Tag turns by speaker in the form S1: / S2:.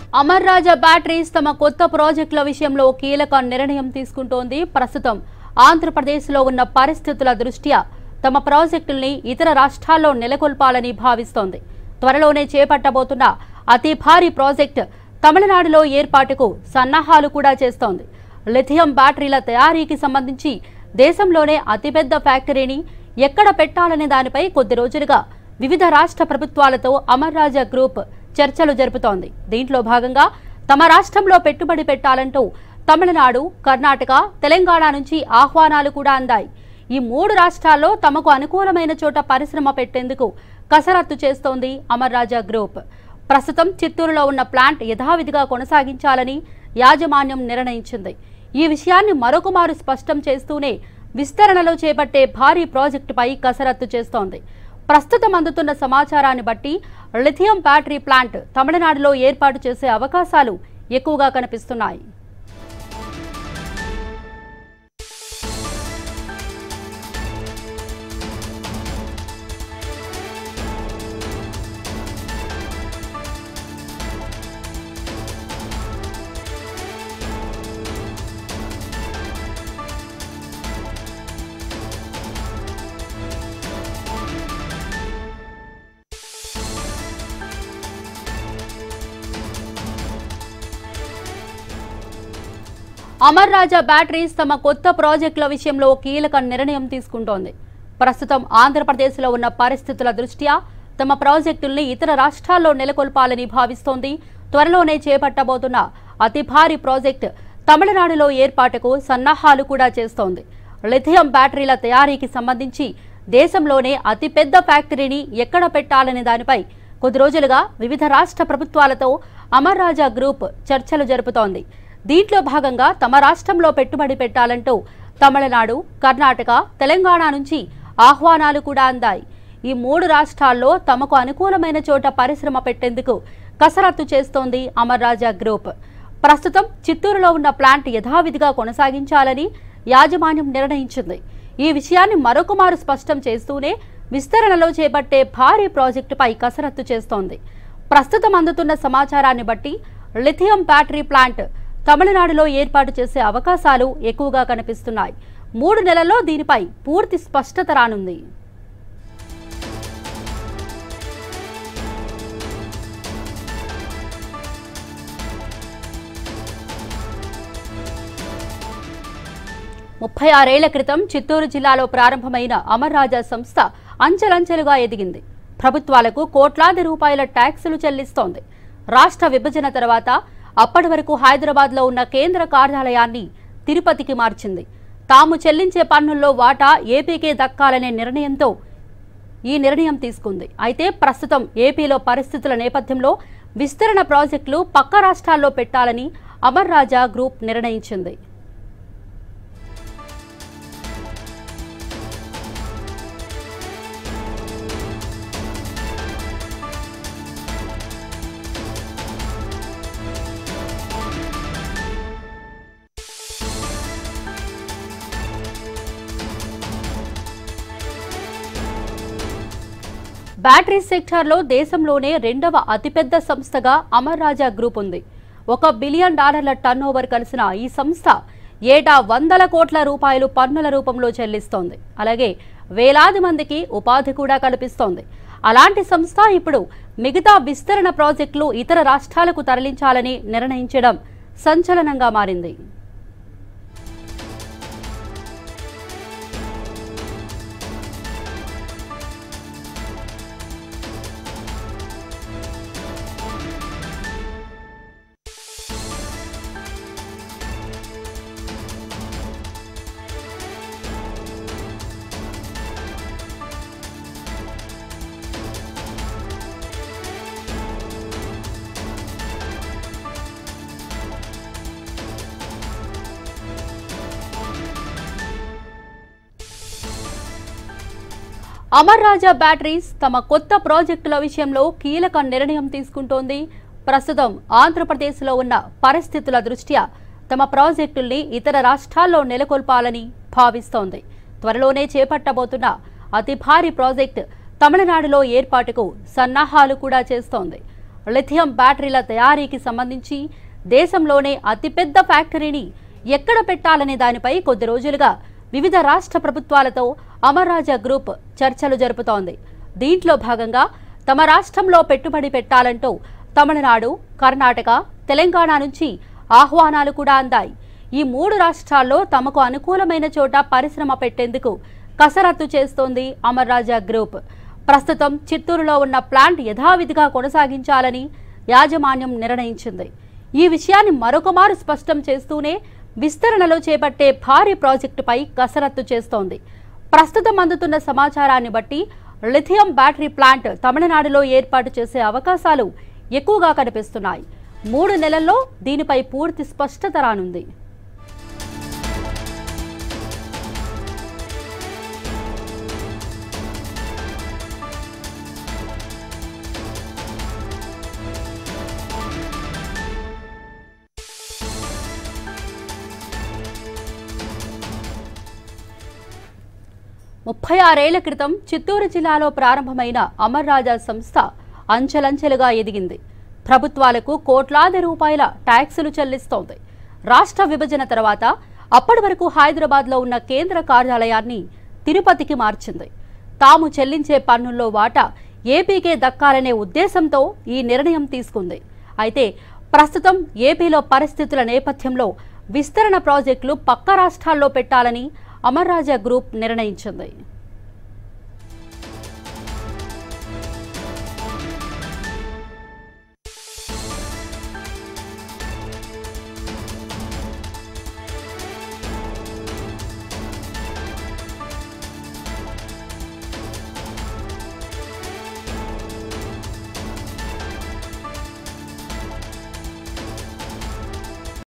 S1: అమర్ రాజా batteries తమ కొత్త ప్రాజెక్టుల విషయంలో కీలక నిర్ణయం తీసుకుంటోంది ప్రస్తుతం ఆంధ్రప్రదేశ్లో ఉన్న పరిస్థితుల దృష్ట్యా తమ ప్రాజెక్టుల్ని ఇతర రాష్ట్రాల్లో నెలకొల్పాలని భావిస్తోంది త్వరలోనే చేపట్టబోతున్న అతి భారీ ప్రాజెక్ట్ తమిళనాడులో ఏర్పాటుకు సన్నాహాలు కూడా చేస్తోంది లిథియం బ్యాటరీల తయారీకి సంబంధించి దేశంలోనే అతిపెద్ద ఫ్యాక్టరీని ఎక్కడ పెట్టాలనే దానిపై కొద్ది రోజులుగా వివిధ రాష్ట్ర ప్రభుత్వాలతో అమర్ రాజా గ్రూప్ చర్చలు జరుపుతోంది దీంట్లో భాగంగా తమ రాష్ట్రంలో పెట్టుబడి పెట్టాలంటూ తమిళనాడు కర్ణాటక తెలంగాణ నుంచి ఆహ్వానాలు కూడా అందాయి ఈ మూడు రాష్ట్రాల్లో తమకు అనుకూలమైన చోట పరిశ్రమ పెట్టేందుకు కసరత్తు చేస్తోంది అమర్ రాజా గ్రూప్ ప్రస్తుతం చిత్తూరులో ఉన్న ప్లాంట్ యథావిధిగా కొనసాగించాలని యాజమాన్యం నిర్ణయించింది ఈ విషయాన్ని మరొకమారు స్పష్టం చేస్తూనే విస్తరణలో చేపట్టే భారీ ప్రాజెక్టుపై కసరత్తు చేస్తోంది ప్రస్తుతం అందుతున్న సమాచారాన్ని బట్టి లిథియం బ్యాటరీ ప్లాంట్ తమిళనాడులో ఏర్పాటు చేసే అవకాశాలు ఎక్కువగా కనిపిస్తున్నాయి అమర్ రాజా బ్యాటరీస్ తమ కొత్త ప్రాజెక్టుల విషయంలో కీలక నిర్ణయం తీసుకుంటోంది ప్రస్తుతం ఆంధ్రప్రదేశ్లో ఉన్న పరిస్థితుల దృష్ట్యా తమ ప్రాజెక్టుల్ని ఇతర రాష్ట్రాల్లో నెలకొల్పాలని భావిస్తోంది త్వరలోనే చేపట్టబోతున్న అతి భారీ ప్రాజెక్ట్ తమిళనాడులో ఏర్పాటుకు సన్నాహాలు కూడా చేస్తోంది లిథియం బ్యాటరీల తయారీకి సంబంధించి దేశంలోనే అతిపెద్ద ఫ్యాక్టరీని ఎక్కడ పెట్టాలనే దానిపై కొద్ది రోజులుగా వివిధ రాష్ట్ర ప్రభుత్వాలతో అమర్ రాజా గ్రూప్ చర్చలు జరుపుతోంది దీంట్లో భాగంగా తమ రాష్ట్రంలో పెట్టుబడి పెట్టాలంటూ తమిళనాడు కర్ణాటక తెలంగాణ నుంచి ఆహ్వానాలు కూడా అందాయి ఈ మూడు రాష్ట్రాల్లో తమకు అనుకూలమైన చోట పరిశ్రమ పెట్టేందుకు కసరత్తు చేస్తోంది అమర్ రాజా గ్రూప్ ప్రస్తుతం చిత్తూరులో ఉన్న ప్లాంట్ యథావిధిగా కొనసాగించాలని యాజమాన్యం నిర్ణయించింది ఈ విషయాన్ని మరొకమారు స్పష్టం చేస్తూనే విస్తరణలో చేపట్టే భారీ ప్రాజెక్టుపై కసరత్తు చేస్తోంది ప్రస్తుతం అందుతున్న సమాచారాన్ని బట్టి లిథియం బ్యాటరీ ప్లాంట్ తమిళనాడులో ఏర్పాటు చేసే అవకాశాలు ఎక్కువగా కనిపిస్తున్నాయి మూడు నెలల్లో దీనిపై పూర్తి స్పష్టత రానుంది ముప్పై ఆరేళ్ల క్రితం చిత్తూరు జిల్లాలో ప్రారంభమైన అమర్ రాజా సంస్థ అంచెలంచెలుగా ఎదిగింది ప్రభుత్వాలకు కోట్లాది రూపాయల ట్యాక్సులు చెల్లిస్తోంది రాష్ట్ర విభజన తర్వాత అప్పటి వరకు హైదరాబాద్లో ఉన్న కేంద్ర కార్యాలయాన్ని తిరుపతికి మార్చింది తాము చెల్లించే పన్నుల్లో వాటా ఏపీకే దక్కాలనే నిర్ణయంతో ఈ నిర్ణయం తీసుకుంది అయితే ప్రస్తుతం ఏపీలో పరిస్థితుల నేపథ్యంలో విస్తరణ ప్రాజెక్టులు పక్క రాష్ట్రాల్లో పెట్టాలని అమర్ రాజా గ్రూప్ నిర్ణయించింది బ్యాటరీ సెక్టార్లో దేశంలోనే రెండవ అతిపెద్ద సంస్థగా అమర్ రాజా గ్రూప్ ఉంది ఒక బిలియన్ డాలర్ల టర్న్ ఓవర్ కలిసిన ఈ సంస్థ ఏటా వందల కోట్ల రూపాయలు పన్నుల రూపంలో చెల్లిస్తోంది అలాగే వేలాది మందికి ఉపాధి కూడా కల్పిస్తోంది అలాంటి సంస్థ ఇప్పుడు మిగతా విస్తరణ ప్రాజెక్టులు ఇతర రాష్ట్రాలకు తరలించాలని నిర్ణయించడం సంచలనంగా మారింది అమర్ రాజా బ్యాటరీస్ తమ కొత్త ప్రాజెక్టుల విషయంలో కీలక నిర్ణయం తీసుకుంటోంది ప్రస్తుతం ఆంధ్రప్రదేశ్లో ఉన్న పరిస్థితుల దృష్ట్యా తమ ప్రాజెక్టుల్ని ఇతర రాష్ట్రాల్లో నెలకొల్పాలని భావిస్తోంది త్వరలోనే చేపట్టబోతున్న అతి భారీ ప్రాజెక్ట్ తమిళనాడులో ఏర్పాటుకు సన్నాహాలు కూడా చేస్తోంది లిథియం బ్యాటరీల తయారీకి సంబంధించి దేశంలోనే అతిపెద్ద ఫ్యాక్టరీని ఎక్కడ పెట్టాలనే దానిపై కొద్ది రోజులుగా వివిధ రాష్ట్ర ప్రభుత్వాలతో అమర్ రాజా గ్రూప్ చర్చలు జరుపుతోంది దీంట్లో భాగంగా తమ రాష్ట్రంలో పెట్టుబడి పెట్టాలంటూ తమిళనాడు కర్ణాటక తెలంగాణ నుంచి ఆహ్వానాలు కూడా అందాయి ఈ మూడు రాష్ట్రాల్లో తమకు అనుకూలమైన చోట పరిశ్రమ పెట్టేందుకు కసరత్తు చేస్తోంది అమర్ రాజా గ్రూప్ ప్రస్తుతం చిత్తూరులో ఉన్న ప్లాంట్ యథావిధిగా కొనసాగించాలని యాజమాన్యం నిర్ణయించింది ఈ విషయాన్ని మరొకమారు స్పష్టం చేస్తూనే విస్తరణలో చేపట్టే భారీ ప్రాజెక్టుపై కసరత్తు చేస్తోంది ప్రస్తుతం అందుతున్న సమాచారాన్ని బట్టి లిథియం బ్యాటరీ ప్లాంట్ తమిళనాడులో ఏర్పాటు చేసే అవకాశాలు ఎక్కువగా కనిపిస్తున్నాయి మూడు నెలల్లో దీనిపై పూర్తి స్పష్టత రానుంది ముప్పై ఆరేళ్ల క్రితం చిత్తూరు జిల్లాలో ప్రారంభమైన అమర్ రాజా సంస్థ అంచెలంచెలుగా ఎదిగింది ప్రభుత్వాలకు కోట్లాది రూపాయల ట్యాక్సులు చెల్లిస్తోంది రాష్ట్ర విభజన తర్వాత అప్పటి వరకు హైదరాబాద్లో ఉన్న కేంద్ర కార్యాలయాన్ని తిరుపతికి మార్చింది తాము చెల్లించే పన్నుల్లో వాటా ఏపీకే దక్కాలనే ఉద్దేశంతో ఈ నిర్ణయం తీసుకుంది అయితే ప్రస్తుతం ఏపీలో పరిస్థితుల నేపథ్యంలో విస్తరణ ప్రాజెక్టులు పక్క రాష్ట్రాల్లో పెట్టాలని అమర్ రాజా గ్రూప్ నిర్ణయించింది